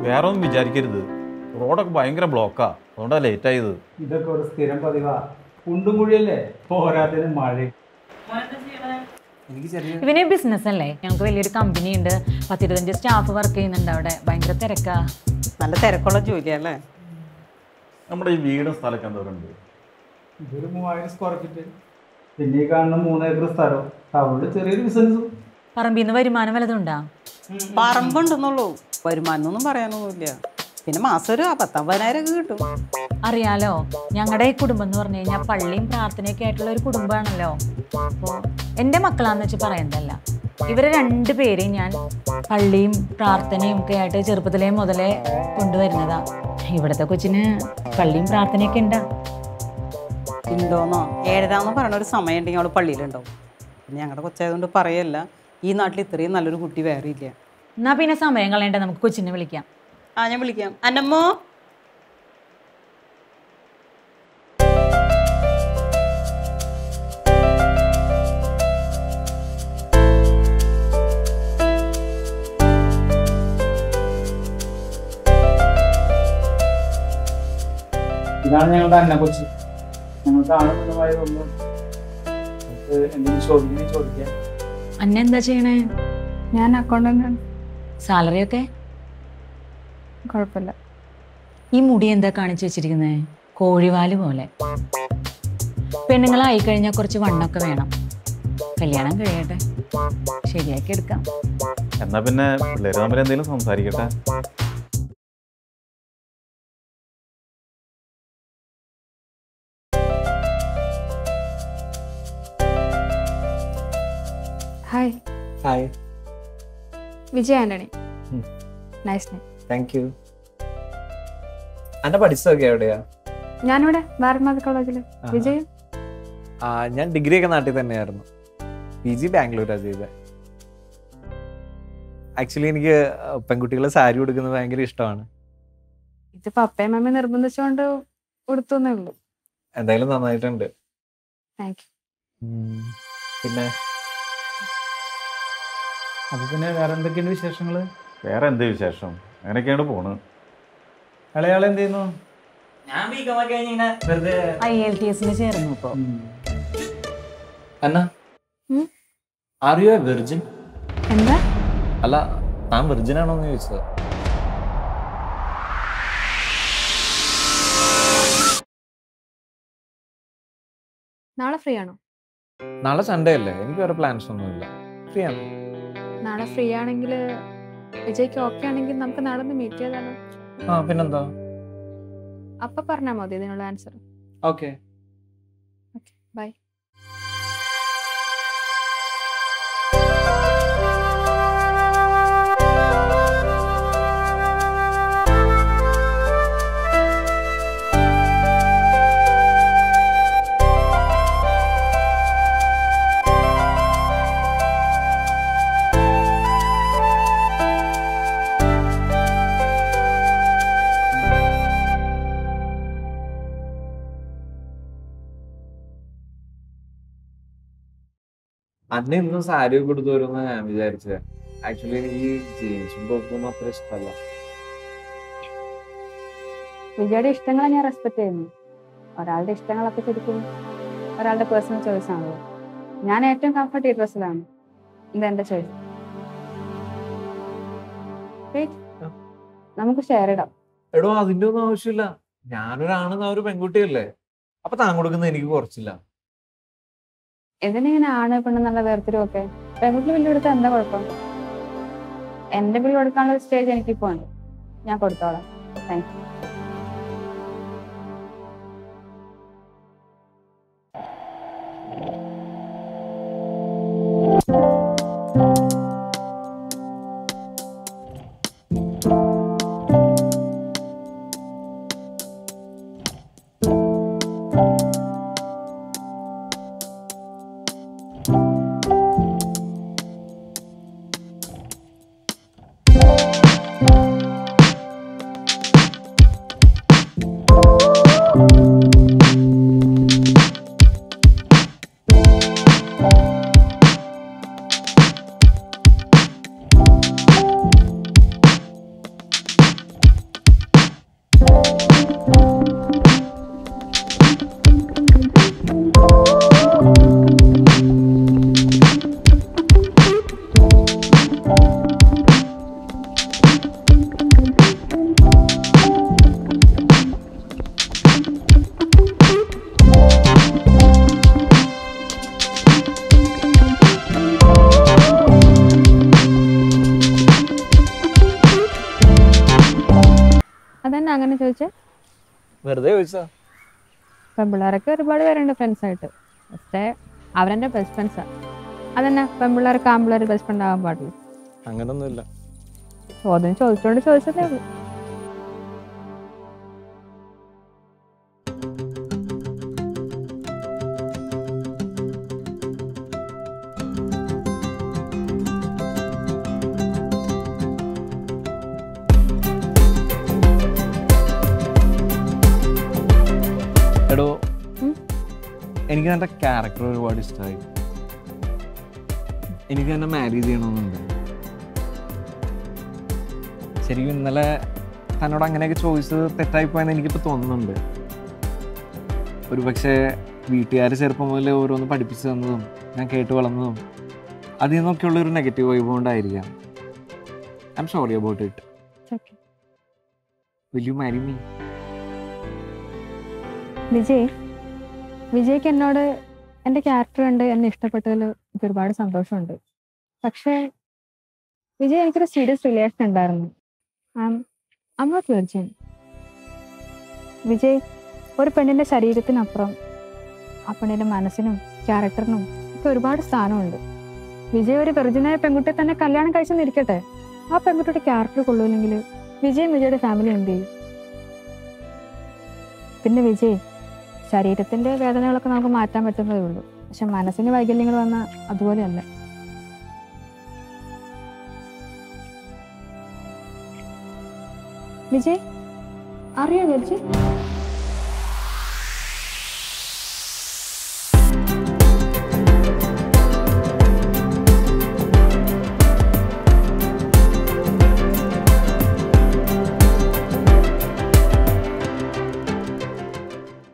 വേറെ ഒന്നും വിചാരിക്കരുത് റോഡൊക്കെ ഭയങ്കര ബ്ലോക്കാ അതുകൊണ്ടാണ് ലേറ്റ് ആയത് ഇതൊക്കെ ഒരു സ്ഥിരം പതിവാ കുണ്ടും കുഴിയല്ലേ പോരാത്തിന് മഴ എനിക്ക് ചെറിയ ഇവന് ബിസിനസ് അല്ലേ ഞങ്ങൾക്ക് വലിയൊരു കമ്പനി ഉണ്ട് പത്തിരുപത്തഞ്ച് സ്റ്റാഫ് വർക്ക് ചെയ്യുന്നുണ്ട് അവിടെ ഭയങ്കര തിരക്കാ നല്ല തിരക്കുള്ള ജോലിയല്ലേ നമ്മുടെ ഈ വീടും സ്ഥലമൊക്കെ എന്തോരം ഉണ്ട് ഇതൊരു മൂവായിരം സ്ക്വയർ ഫീറ്റ് പിന്നെ ഈ കാണുന്ന മൂന്നേക്കർ സ്ഥലം ടൗണിൽ ചെറിയൊരു ബിസിനസ്സും പറമ്പിൽ നിന്ന് വരുമാനം വല്ലതുണ്ടാ പറമ്പുണ്ടെന്നുള്ളൂ വരുമാനമൊന്നും പറയാനൊന്നുമില്ല പിന്നെ മാസം ഒരു പത്തമ്പതിനായിരം ഒക്കെ കിട്ടും അറിയാലോ ഞങ്ങളുടെ ഈ കുടുംബം എന്ന് പറഞ്ഞു കഴിഞ്ഞാൽ പള്ളിയും പ്രാർത്ഥനയൊക്കെ ആയിട്ടുള്ള ഒരു കുടുംബമാണല്ലോ അപ്പോൾ എൻ്റെ മക്കളാന്ന് വെച്ച് പറയുന്നതല്ല ഇവരെ രണ്ട് പേരെയും ഞാൻ പള്ളിയും പ്രാർത്ഥനയും ഒക്കെ ആയിട്ട് ചെറുപ്പത്തിലേ മുതലേ കൊണ്ടുവരുന്നതാ ഇവിടുത്തെ കൊച്ചിന് പള്ളിയും പ്രാർത്ഥനയൊക്കെ ഉണ്ടാ ഉണ്ടോന്നോ ഏഴരാന്ന് പറയണ ഒരു സമയം ഉണ്ടെങ്കിൽ അവൾ പള്ളിയിലുണ്ടാവും പിന്നെ ഞങ്ങളുടെ കൊച്ചായതുകൊണ്ട് പറയല്ല ഈ നാട്ടിൽ ഇത്രയും നല്ലൊരു കുട്ടി വേറെ ഇല്ല എന്നാ പിന്നെ സമയം കളയണ്ട നമുക്ക് കൊച്ചിനെ വിളിക്കാം ആ ഞാൻ വിളിക്കാം അന്നമ്മോ ഇതാണ് ഞങ്ങളുടെ അന്ന കൊച്ചി ഞങ്ങൾക്ക് ആണെന്നുള്ളതായതൊന്നും നമുക്ക് എന്തെങ്കിലും ചോദിക്കണമെങ്കിൽ ചോദിക്കാം അന്ന എന്താ ചെയ്യണേ ഞാൻ അക്കൗണ്ടന്റ് സാലറി ഒക്കെ കുഴപ്പമില്ല ഈ മുടി എന്താ കാണിച്ചു വെച്ചിരിക്കുന്നത് കോഴിവാല് പോലെ പെണ്ണുങ്ങളായി കഴിഞ്ഞാൽ കുറച്ച് വണ്ണൊക്കെ വേണം കല്യാണം കഴിയട്ടെ ശരിയാക്കി എടുക്കാം എന്നാ പിന്നെ പിള്ളേര് തമ്മിൽ എന്തെങ്കിലും സംസാരിക്കട്ടെ ഹായ് ഹായ് വിജയ് ആന്റണി ഉം. നൈസ് നെയിം താങ്ക് യു അന്റെ പഠിച്ചതൊക്കെ എവിടെയാ ഞാനിവിടെ ഭാരത്മാത കോളേജിൽ ആഹാ. വിജയ് ആ ഞാൻ ഡിഗ്രി ഒക്കെ നാട്ടിൽ തന്നെയായിരുന്നു പി ജി ബാംഗ്ലൂരാണ് ചെയ്തത് ആക്ച്വലി എനിക്ക് പെൺകുട്ടികളെ സാരി ഉടുക്കുന്നത് ഭയങ്കര ഇഷ്ടമാണ് ഇത് പപ്പയും മമ്മയും നിർബന്ധിച്ചുകൊണ്ട് കൊടുത്തേ ഉള്ളൂ എന്തായാലും നന്നായിട്ടുണ്ട് താങ്ക് യു ഉം. പിന്നെ അപ്പൊ പിന്നെ വേറെ എന്തൊക്കെയുണ്ട് വിശേഷങ്ങള് വേറെ എന്ത് വിശേഷം അങ്ങനെയൊക്കെയാണ് പോണ് ഇളയാൾ എന്ത് ചെയ്യുന്നു ഞാൻ ബി കോം ഒക്കെ കഴിഞ്ഞ് ഇങ്ങനെ വെറുതെ ഐ എൽ ടി എസിന് ചേർന്നു ഇപ്പോൾ അന്ന ഉം? ആർ യു എ വെർജിൻ എന്താ അല്ല താൻ വെർജിൻ ആണോ എന്ന് ചോദിച്ചത് നാളെ ഫ്രീ ആണോ നാളെ സൺഡേ അല്ലേ എനിക്ക് വേറെ പ്ലാൻസ് ഒന്നുമില്ല ഫ്രീ ആണ് നാളെ ഫ്രീ ആണെങ്കിൽ വിജയ്ക്ക് ഓക്കെ ആണെങ്കിൽ നമുക്ക് നാളെ ഒന്ന് മീറ്റ് ചെയ്താലോ ആ പിന്നെന്താ അപ്പൊ പറഞ്ഞാൽ മതി ഇതിനുള്ള ആൻസർ ഓക്കെ ബൈ അന്ന് ഇന്നും സാരി ഒക്കെ കൊടുത്തു വരുമെന്ന് ഞാൻ വിചാരിച്ചത് ആക്ച്വലി എനിക്ക് ജീൻസും ടോപ്പൊന്നും അത്ര ഇഷ്ടമല്ല വിജയുടെ ഇഷ്ടങ്ങളെ ഞാൻ റെസ്പെക്ട് ചെയ്യുന്നു ഒരാളുടെ ഇഷ്ടങ്ങളൊക്കെ ശരിക്കും ഒരാളുടെ പേഴ്സണൽ ചോയ്സ് ആണല്ലോ ഞാൻ ഏറ്റവും കംഫർട്ട് ഈ ഡ്രസ്സിലാണ് ഇത് എന്റെ ചോയ്സ് നമുക്ക് ഷെയർ ഇടാം എടോ അതിന്റെ ഒന്നും ആവശ്യമില്ല ഞാനൊരാണെന്ന് ഒരു പെൺകുട്ടിയല്ലേ അപ്പൊ താൻ കൊടുക്കുന്നത് എനിക്ക് കുറച്ചില്ല എന്തിനിങ്ങനെ ആണ് പെണ്ണെന്നുള്ള വേർതിരും ഒക്കെ പെൺകുട്ടി ബില്ല് കൊടുത്താൽ എന്താ കുഴപ്പം എന്റെ ബില്ല് കൊടുക്കാനുള്ള സ്റ്റേജ് എനിക്കിപ്പോ ഉണ്ട് ഞാൻ കൊടുത്തോളാം താങ്ക് യു ചോദിച്ചേ വെറുതെ ചോദിച്ചാ പെൺപിള്ളേരൊക്കെ ഒരുപാട് പേരുണ്ട് ഫ്രണ്ട്സ് ആയിട്ട് പക്ഷേ അവരെൻ്റെ ബെസ്റ്റ് ഫ്രണ്ട്സാണ് അതന്നെ പെൺപിള്ളേർക്ക് ആമ്പിള്ളേർ ബെസ്റ്റ് ഫ്രണ്ട് ആവാൻ പാടില്ല അങ്ങനൊന്നുമില്ല ചോദ്യം ചോദിച്ചോണ്ട് ചോദിച്ചതേ ഉള്ളൂ എടോ ഉം? എനിക്ക് എൻ്റെ ക്യാരക്ടർ ഒരുപാട് ഇഷ്ടമായി എനിക്ക് തന്നെ മാരേജ് ചെയ്യണമെന്നുണ്ട് ശരിക്കും ഇന്നലെ തന്നോട് അങ്ങനെയൊക്കെ ചോദിച്ചത് തെറ്റായിപ്പോയെന്ന് എനിക്കിപ്പോൾ തോന്നുന്നുണ്ട് ഒരു പക്ഷേ വീട്ടുകാർ ചെറുപ്പം മുതലേ ഓരോന്ന് പഠിപ്പിച്ചു തന്നതും ഞാൻ കേട്ട് വളർന്നതും അതിൽ നിന്നൊക്കെയുള്ള ഒരു നെഗറ്റീവ് വൈബ് കൊണ്ടായിരിക്കാം I'm sorry about it okay will you marry me Vijay വിജയ്ക്ക് എന്നോട് എൻ്റെ ക്യാരക്ടർ കണ്ട് എന്നെ ഇഷ്ടപ്പെട്ടതിൽ എനിക്ക് ഒരുപാട് സന്തോഷമുണ്ട് പക്ഷേ വിജയ് എനിക്കൊരു സീരിയസ് റിലേഷൻ ഉണ്ടായിരുന്നു ഐ നോട്ട് വെർജിൻ വിജയ് ഒരു പെണ്ണിൻ്റെ ശരീരത്തിനപ്പുറം ആ പെണ്ണിൻ്റെ മനസ്സിനും ക്യാരക്ടറിനും ഒക്കെ ഒരുപാട് സ്ഥാനമുണ്ട് വിജയ് ഒരു വെർജിനായ പെൺകുട്ടിയെ തന്നെ കല്യാണം കഴിച്ചെന്നിരിക്കട്ടെ ആ പെൺകുട്ടിയുടെ ക്യാരക്ടർ കൊള്ളൂല്ലെങ്കിൽ വിജയും വിജയുടെ ഫാമിലി എന്ത് ചെയ്യും പിന്നെ വിജയ് ശരീരത്തിന്റെ വേദനകളൊക്കെ നമുക്ക് മാറ്റാൻ പറ്റുന്നതേ ഉള്ളൂ പക്ഷെ മനസ്സിന് വൈകല്യങ്ങൾ വന്നാൽ അതുപോലെയല്ല വിജയ് അറിയോ വിജയ്